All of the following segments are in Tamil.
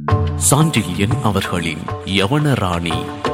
சாண்டில்யன் அவர்களின் யவன ராணி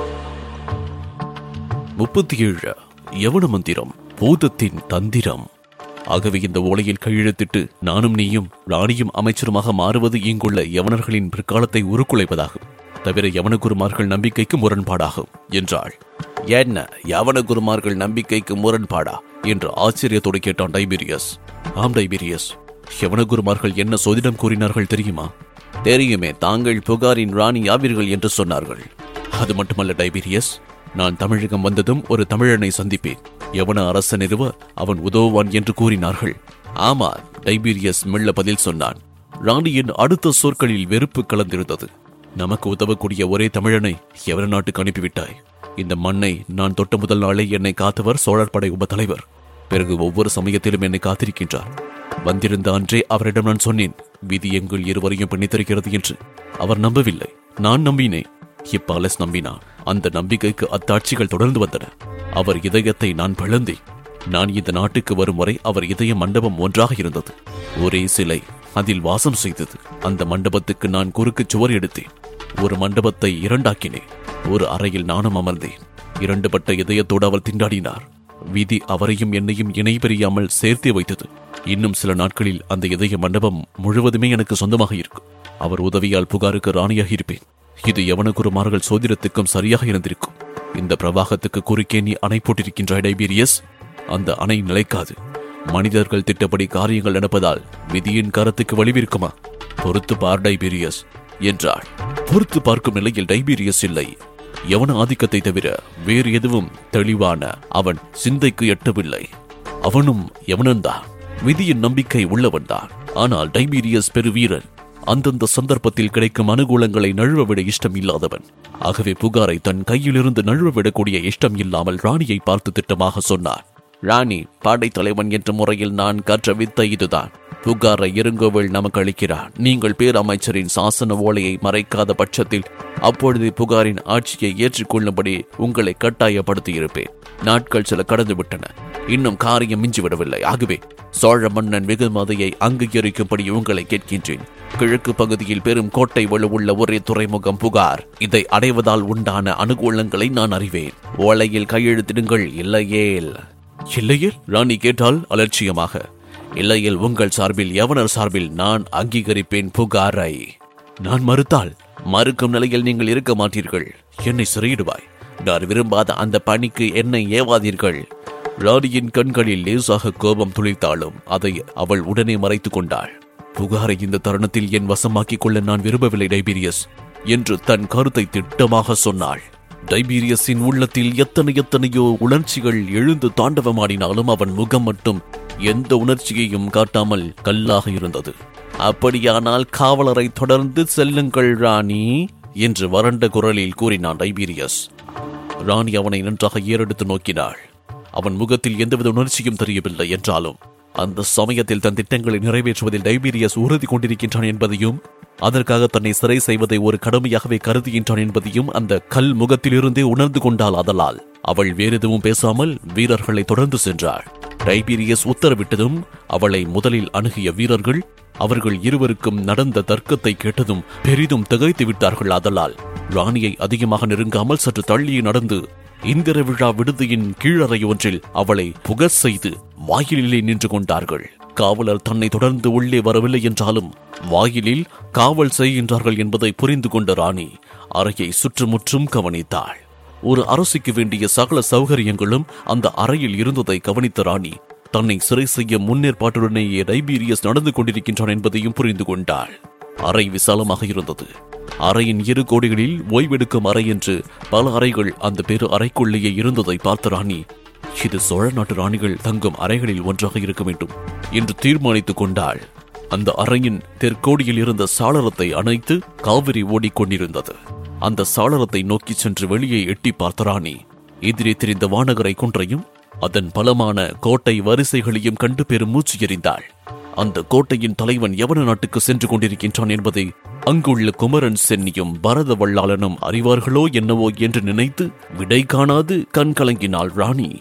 முப்பத்தி ஏழு யவன மந்திரம் பூதத்தின் தந்திரம் ஆகவே இந்த ஓலையில் கையெழுத்திட்டு நானும் நீயும் ராணியும் அமைச்சருமாக மாறுவது இங்குள்ள யவனர்களின் பிற்காலத்தை உருக்குலைப்பதாகும் தவிர யவன குருமார்கள் நம்பிக்கைக்கு முரண்பாடாகும் என்றாள் என்ன யவன குருமார்கள் நம்பிக்கைக்கு முரண்பாடா என்று ஆச்சரியத்தோடு கேட்டான் டைபீரியஸ் ஆம் டைபீரியஸ் யவன குருமார்கள் என்ன சோதிடம் கூறினார்கள் தெரியுமா தெரியுமே தாங்கள் புகாரின் ராணி ஆவீர்கள் என்று சொன்னார்கள் அது மட்டுமல்ல டைபீரியஸ் நான் தமிழகம் வந்ததும் ஒரு தமிழனை சந்திப்பேன் எவன அரசன் நிறுவ அவன் உதவுவான் என்று கூறினார்கள் ஆமா டைபீரியஸ் மெல்ல பதில் சொன்னான் ராணியின் அடுத்த சொற்களில் வெறுப்பு கலந்திருந்தது நமக்கு உதவக்கூடிய ஒரே தமிழனை எவன நாட்டுக்கு அனுப்பிவிட்டாய் இந்த மண்ணை நான் தொட்ட முதல் நாளே என்னை காத்தவர் சோழர் படை உப தலைவர் பிறகு ஒவ்வொரு சமயத்திலும் என்னை காத்திருக்கின்றார் வந்திருந்த அன்றே அவரிடம் நான் சொன்னேன் விதி எங்கள் இருவரையும் பிணித்திருக்கிறது என்று அவர் நம்பவில்லை நான் நம்பினேன் இப்பாலஸ் நம்பினான் அந்த நம்பிக்கைக்கு அத்தாட்சிகள் தொடர்ந்து வந்தன அவர் இதயத்தை நான் பிளந்தேன் நான் இந்த நாட்டுக்கு வரும் வரை அவர் இதய மண்டபம் ஒன்றாக இருந்தது ஒரே சிலை அதில் வாசம் செய்தது அந்த மண்டபத்துக்கு நான் குறுக்கு சுவர் எடுத்தேன் ஒரு மண்டபத்தை இரண்டாக்கினேன் ஒரு அறையில் நானும் அமர்ந்தேன் இரண்டுபட்ட இதயத்தோடு அவர் திண்டாடினார் விதி அவரையும் என்னையும் இணை பிரியாமல் சேர்த்தே வைத்தது இன்னும் சில நாட்களில் அந்த இதய மண்டபம் முழுவதுமே எனக்கு சொந்தமாக இருக்கும் அவர் உதவியால் புகாருக்கு ராணியாக இருப்பேன் இது யவன குருமார்கள் சோதிடத்துக்கும் சரியாக இருந்திருக்கும் இந்த பிரவாகத்துக்கு குறுக்கே நீ அணை போட்டிருக்கின்றாய் டைபீரியஸ் அந்த அணை நிலைக்காது மனிதர்கள் திட்டப்படி காரியங்கள் நடப்பதால் விதியின் கரத்துக்கு வலிவிருக்குமா பொறுத்து பார் டைபீரியஸ் என்றாள் பொறுத்து பார்க்கும் நிலையில் டைபீரியஸ் இல்லை யவன ஆதிக்கத்தை தவிர வேறு எதுவும் தெளிவான அவன் சிந்தைக்கு எட்டவில்லை அவனும் எவனந்தான் விதியின் நம்பிக்கை உள்ளவன்தான் ஆனால் டைபீரியஸ் பெருவீரன் அந்தந்த சந்தர்ப்பத்தில் கிடைக்கும் அனுகூலங்களை நழுவவிட இஷ்டம் இல்லாதவன் ஆகவே புகாரை தன் கையிலிருந்து நழுவவிடக்கூடிய இஷ்டம் இல்லாமல் ராணியை பார்த்து திட்டமாக சொன்னார் ராணி படைத்தலைவன் என்ற முறையில் நான் கற்ற வித்தை இதுதான் புகாரை இருங்கோவில் நமக்கு அளிக்கிறார் நீங்கள் பேரமைச்சரின் சாசன ஓலையை மறைக்காத பட்சத்தில் அப்பொழுது புகாரின் ஆட்சியை ஏற்றுக்கொள்ளும்படி உங்களை கட்டாயப்படுத்தி இருப்பேன் நாட்கள் சில கடந்து விட்டன இன்னும் காரியம் மிஞ்சிவிடவில்லை ஆகவே சோழ மன்னன் வெகுமதியை அங்கீகரிக்கும்படி உங்களை கேட்கின்றேன் கிழக்கு பகுதியில் பெரும் கோட்டை வலுவுள்ள ஒரே துறைமுகம் புகார் இதை அடைவதால் உண்டான அனுகூலங்களை நான் அறிவேன் ஓலையில் கையெழுத்திடுங்கள் இல்லையேல் இல்லையேல் ராணி கேட்டால் அலட்சியமாக இல்லையில் உங்கள் சார்பில் எவனர் சார்பில் நான் அங்கீகரிப்பேன் புகாரை நான் மறுத்தால் மறுக்கும் நிலையில் நீங்கள் இருக்க மாட்டீர்கள் என்னை சிறையிடுவாய் நான் விரும்பாத அந்த பணிக்கு என்னை ஏவாதீர்கள் ராணியின் கண்களில் லேசாக கோபம் துளிர்த்தாலும் அதை அவள் உடனே மறைத்துக் கொண்டாள் புகாரை இந்த தருணத்தில் என் வசமாக்கிக் கொள்ள நான் விரும்பவில்லை டைபீரியஸ் என்று தன் கருத்தை திட்டமாக சொன்னாள் டைபீரியஸின் உள்ளத்தில் எத்தனை எத்தனையோ உணர்ச்சிகள் எழுந்து தாண்டவமாடினாலும் அவன் முகம் மட்டும் எந்த உணர்ச்சியையும் காட்டாமல் கல்லாக இருந்தது அப்படியானால் காவலரை தொடர்ந்து செல்லுங்கள் ராணி என்று வறண்ட குரலில் கூறினான் டைபீரியஸ் ராணி அவனை நன்றாக ஏறெடுத்து நோக்கினாள் அவன் முகத்தில் எந்தவித உணர்ச்சியும் தெரியவில்லை என்றாலும் அந்த சமயத்தில் தன் திட்டங்களை நிறைவேற்றுவதில் டைபீரியஸ் உறுதி கொண்டிருக்கின்றான் என்பதையும் அதற்காக தன்னை சிறை செய்வதை ஒரு கடமையாகவே கருதுகின்றான் என்பதையும் அந்த கல் முகத்திலிருந்தே உணர்ந்து கொண்டாள் அதலால் அவள் வேறெதுவும் பேசாமல் வீரர்களை தொடர்ந்து சென்றாள் டைபீரியஸ் உத்தரவிட்டதும் அவளை முதலில் அணுகிய வீரர்கள் அவர்கள் இருவருக்கும் நடந்த தர்க்கத்தை கேட்டதும் பெரிதும் திகைத்து விட்டார்கள் அதலால் ராணியை அதிகமாக நெருங்காமல் சற்று தள்ளியே நடந்து இந்திர விழா விடுதியின் கீழறை ஒன்றில் அவளை புகழ் செய்து வாயிலிலே நின்று கொண்டார்கள் காவலர் தன்னை தொடர்ந்து உள்ளே வரவில்லை என்றாலும் வாயிலில் காவல் செய்கின்றார்கள் என்பதை புரிந்து கொண்ட ராணி அறையை சுற்றுமுற்றும் கவனித்தாள் ஒரு அரசுக்கு வேண்டிய சகல சௌகரியங்களும் அந்த அறையில் இருந்ததை கவனித்த ராணி தன்னை சிறை செய்ய முன்னேற்பாட்டுடனேயே டைபீரியஸ் நடந்து கொண்டிருக்கின்றான் என்பதையும் புரிந்து கொண்டாள் அறை விசாலமாக இருந்தது அறையின் இரு கோடிகளில் ஓய்வெடுக்கும் அறை என்று பல அறைகள் அந்த பெரு அறைக்குள்ளேயே இருந்ததை பார்த்த ராணி இது சோழ நாட்டு ராணிகள் தங்கும் அறைகளில் ஒன்றாக இருக்க வேண்டும் என்று தீர்மானித்துக் கொண்டாள் அந்த அறையின் தெற்கோடியில் இருந்த சாளரத்தை அணைத்து காவிரி ஓடிக்கொண்டிருந்தது அந்த சாளரத்தை நோக்கிச் சென்று வெளியே எட்டி பார்த்த ராணி எதிரே தெரிந்த வானகரை குன்றையும் அதன் பலமான கோட்டை வரிசைகளையும் கண்டு பெரும் மூச்சு எறிந்தாள் அந்த கோட்டையின் தலைவன் யவன நாட்டுக்கு சென்று கொண்டிருக்கின்றான் என்பதை அங்குள்ள குமரன் சென்னியும் பரத வல்லாளனும் அறிவார்களோ என்னவோ என்று நினைத்து விடை காணாது கண் கலங்கினாள் ராணி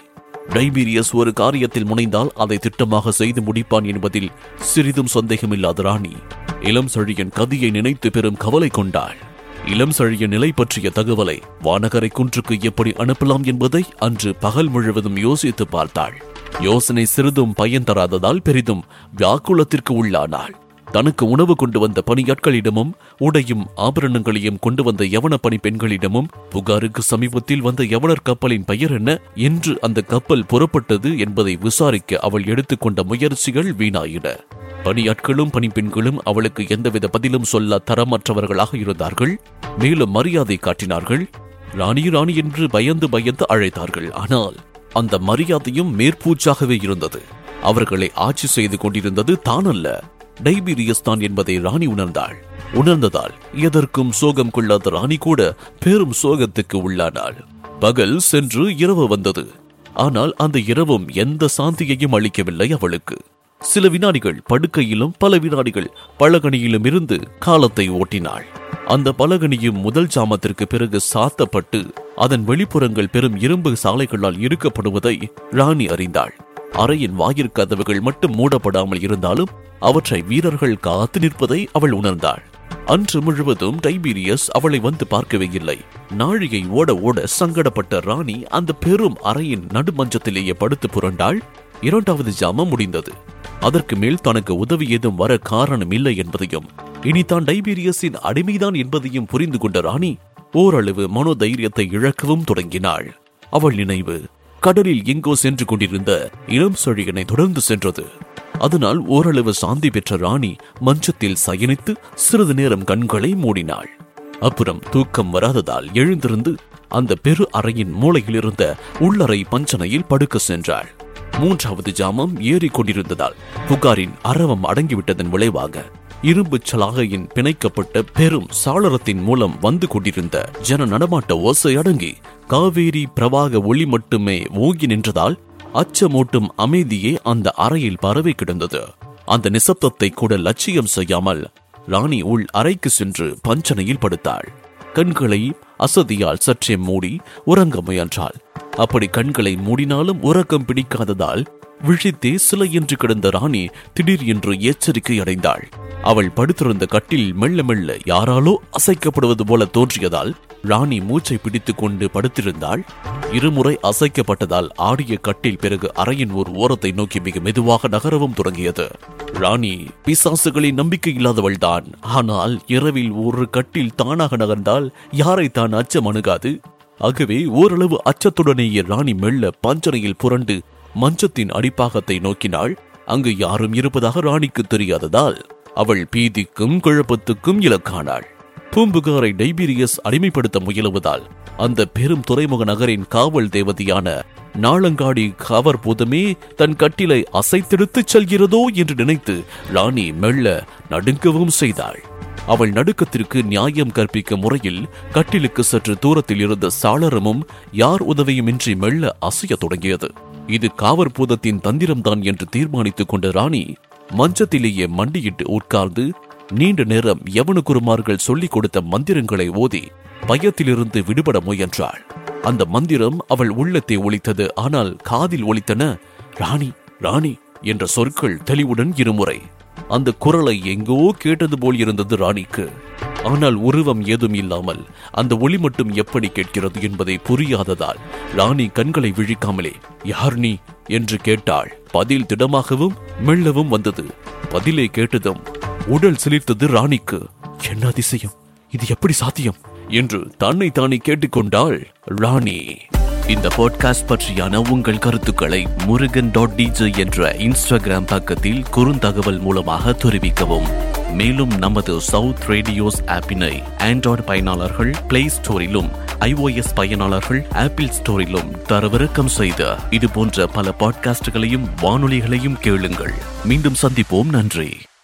டைபீரியஸ் ஒரு காரியத்தில் முனைந்தால் அதை திட்டமாக செய்து முடிப்பான் என்பதில் சிறிதும் சந்தேகமில்லாத ராணி இளம் சழியன் கதியை நினைத்து பெரும் கவலை கொண்டாள் இளம் சழிய நிலை பற்றிய தகவலை வானகரை குன்றுக்கு எப்படி அனுப்பலாம் என்பதை அன்று பகல் முழுவதும் யோசித்து பார்த்தாள் யோசனை சிறிதும் பயன் தராததால் பெரிதும் வியாக்குலத்திற்கு உள்ளானாள் தனக்கு உணவு கொண்டு வந்த பணியாட்களிடமும் உடையும் ஆபரணங்களையும் கொண்டு வந்த யவன பணி பெண்களிடமும் புகாருக்கு சமீபத்தில் வந்த யவனர் கப்பலின் பெயர் என்ன என்று அந்த கப்பல் புறப்பட்டது என்பதை விசாரிக்க அவள் எடுத்துக்கொண்ட முயற்சிகள் வீணாயின பணியாட்களும் பணிப்பெண்களும் அவளுக்கு எந்தவித பதிலும் சொல்ல தரமற்றவர்களாக இருந்தார்கள் மேலும் மரியாதை காட்டினார்கள் ராணி ராணி என்று பயந்து பயந்து அழைத்தார்கள் ஆனால் அந்த மரியாதையும் மேற்பூச்சாகவே இருந்தது அவர்களை ஆட்சி செய்து கொண்டிருந்தது தானல்ல டைபீரியஸ் தான் என்பதை ராணி உணர்ந்தாள் உணர்ந்ததால் எதற்கும் சோகம் கொள்ளாத ராணி கூட பெரும் சோகத்துக்கு உள்ளானாள் பகல் சென்று இரவு வந்தது ஆனால் அந்த இரவும் எந்த சாந்தியையும் அளிக்கவில்லை அவளுக்கு சில வினாடிகள் படுக்கையிலும் பல வினாடிகள் பலகணியிலும் இருந்து காலத்தை ஓட்டினாள் அந்த பலகணியும் முதல் ஜாமத்திற்கு பிறகு சாத்தப்பட்டு அதன் வெளிப்புறங்கள் பெரும் இரும்பு சாலைகளால் இறுக்கப்படுவதை ராணி அறிந்தாள் அறையின் வாயிற்கதவுகள் மட்டும் மூடப்படாமல் இருந்தாலும் அவற்றை வீரர்கள் காத்து நிற்பதை அவள் உணர்ந்தாள் அன்று முழுவதும் டைபீரியஸ் அவளை வந்து பார்க்கவே இல்லை நாழிகை ஓட ஓட சங்கடப்பட்ட ராணி அந்த பெரும் அறையின் நடுமஞ்சத்திலேயே படுத்து புரண்டாள் இரண்டாவது ஜாமம் முடிந்தது அதற்கு மேல் தனக்கு உதவி ஏதும் வர காரணம் இல்லை என்பதையும் இனி தான் டைபீரியஸின் அடிமைதான் என்பதையும் புரிந்து கொண்ட ராணி ஓரளவு மனோதைரியத்தை இழக்கவும் தொடங்கினாள் அவள் நினைவு கடலில் எங்கோ சென்று கொண்டிருந்த இளம் சொழியனை தொடர்ந்து சென்றது அதனால் ஓரளவு சாந்தி பெற்ற ராணி மஞ்சத்தில் சயனித்து சிறிது நேரம் கண்களை மூடினாள் அப்புறம் தூக்கம் வராததால் எழுந்திருந்து அந்த பெரு அறையின் மூலையில் இருந்த உள்ளறை பஞ்சனையில் படுக்க சென்றாள் மூன்றாவது ஜாமம் ஏறிக் கொண்டிருந்ததால் புகாரின் அரவம் அடங்கிவிட்டதன் விளைவாக இரும்பு சலாகையின் பிணைக்கப்பட்ட பெரும் சாளரத்தின் மூலம் வந்து கொண்டிருந்த ஜன நடமாட்ட ஓசை அடங்கி காவேரி பிரவாக ஒளி மட்டுமே ஓங்கி நின்றதால் அச்சமூட்டும் அமைதியே அந்த அறையில் பரவி கிடந்தது அந்த நிசப்தத்தை கூட லட்சியம் செய்யாமல் ராணி உள் அறைக்கு சென்று பஞ்சனையில் படுத்தாள் கண்களை அசதியால் சற்றே மூடி உறங்க முயன்றாள் அப்படி கண்களை மூடினாலும் உறக்கம் பிடிக்காததால் விழித்தே சிலையென்று கிடந்த ராணி திடீர் என்று எச்சரிக்கை அடைந்தாள் அவள் படுத்திருந்த கட்டில் மெல்ல மெல்ல யாராலோ அசைக்கப்படுவது போல தோன்றியதால் ராணி மூச்சை பிடித்துக் கொண்டு படுத்திருந்தாள் இருமுறை அசைக்கப்பட்டதால் ஆடிய கட்டில் பிறகு அறையின் ஒரு ஓரத்தை நோக்கி மிக மெதுவாக நகரவும் தொடங்கியது ராணி பிசாசுகளின் நம்பிக்கை இல்லாதவள்தான் ஆனால் இரவில் ஒரு கட்டில் தானாக நகர்ந்தால் யாரை தான் அச்சம் அணுகாது ஆகவே ஓரளவு அச்சத்துடனேயே ராணி மெல்ல பஞ்சனையில் புரண்டு மஞ்சத்தின் அடிப்பாகத்தை நோக்கினாள் அங்கு யாரும் இருப்பதாக ராணிக்கு தெரியாததால் அவள் பீதிக்கும் குழப்பத்துக்கும் இலக்கானாள் பூம்புகாரை டைபீரியஸ் அடிமைப்படுத்த முயலுவதால் அந்த பெரும் துறைமுக நகரின் காவல் தேவதையான நாளங்காடி காவர் பூதமே தன் கட்டிலை அசைத்தெடுத்துச் செல்கிறதோ என்று நினைத்து ராணி மெல்ல நடுங்கவும் செய்தாள் அவள் நடுக்கத்திற்கு நியாயம் கற்பிக்கும் முறையில் கட்டிலுக்கு சற்று தூரத்தில் இருந்த சாளரமும் யார் உதவியுமின்றி மெல்ல அசையத் தொடங்கியது இது காவர் பூதத்தின் தந்திரம்தான் என்று தீர்மானித்துக் கொண்ட ராணி மஞ்சத்திலேயே மண்டியிட்டு உட்கார்ந்து நீண்ட நேரம் யவனகுருமார்கள் சொல்லிக் கொடுத்த மந்திரங்களை ஓதி பயத்திலிருந்து விடுபட முயன்றாள் அந்த மந்திரம் அவள் உள்ளத்தை ஒலித்தது ஆனால் காதில் ஒலித்தன ராணி ராணி என்ற சொற்கள் தெளிவுடன் இருமுறை அந்த குரலை எங்கோ கேட்டது போல் இருந்தது ராணிக்கு ஆனால் உருவம் ஏதும் இல்லாமல் அந்த ஒளி மட்டும் எப்படி கேட்கிறது என்பதை புரியாததால் ராணி கண்களை விழிக்காமலே யார் நீ என்று கேட்டாள் பதில் திடமாகவும் மெல்லவும் வந்தது பதிலை கேட்டதும் உடல் சிலிர்த்தது ராணிக்கு என்ன அதிசயம் இது எப்படி சாத்தியம் என்று தன்னை தானே கேட்டுக்கொண்டாள் ராணி இந்த பாட்காஸ்ட் பற்றியான உங்கள் கருத்துக்களை முருகன் டாட் டிஜே என்ற இன்ஸ்டாகிராம் பக்கத்தில் குறுந்தகவல் மூலமாக தெரிவிக்கவும் மேலும் நமது சவுத் ரேடியோஸ் ஆப்பினை ஆண்ட்ராய்டு பயனாளர்கள் பிளே ஸ்டோரிலும் iOS பயனாளர்கள் ஆப்பிள் ஸ்டோரிலும் தரவிறக்கம் செய்த இது போன்ற பல பாட்காஸ்டுகளையும் வானொலிகளையும் கேளுங்கள் மீண்டும் சந்திப்போம் நன்றி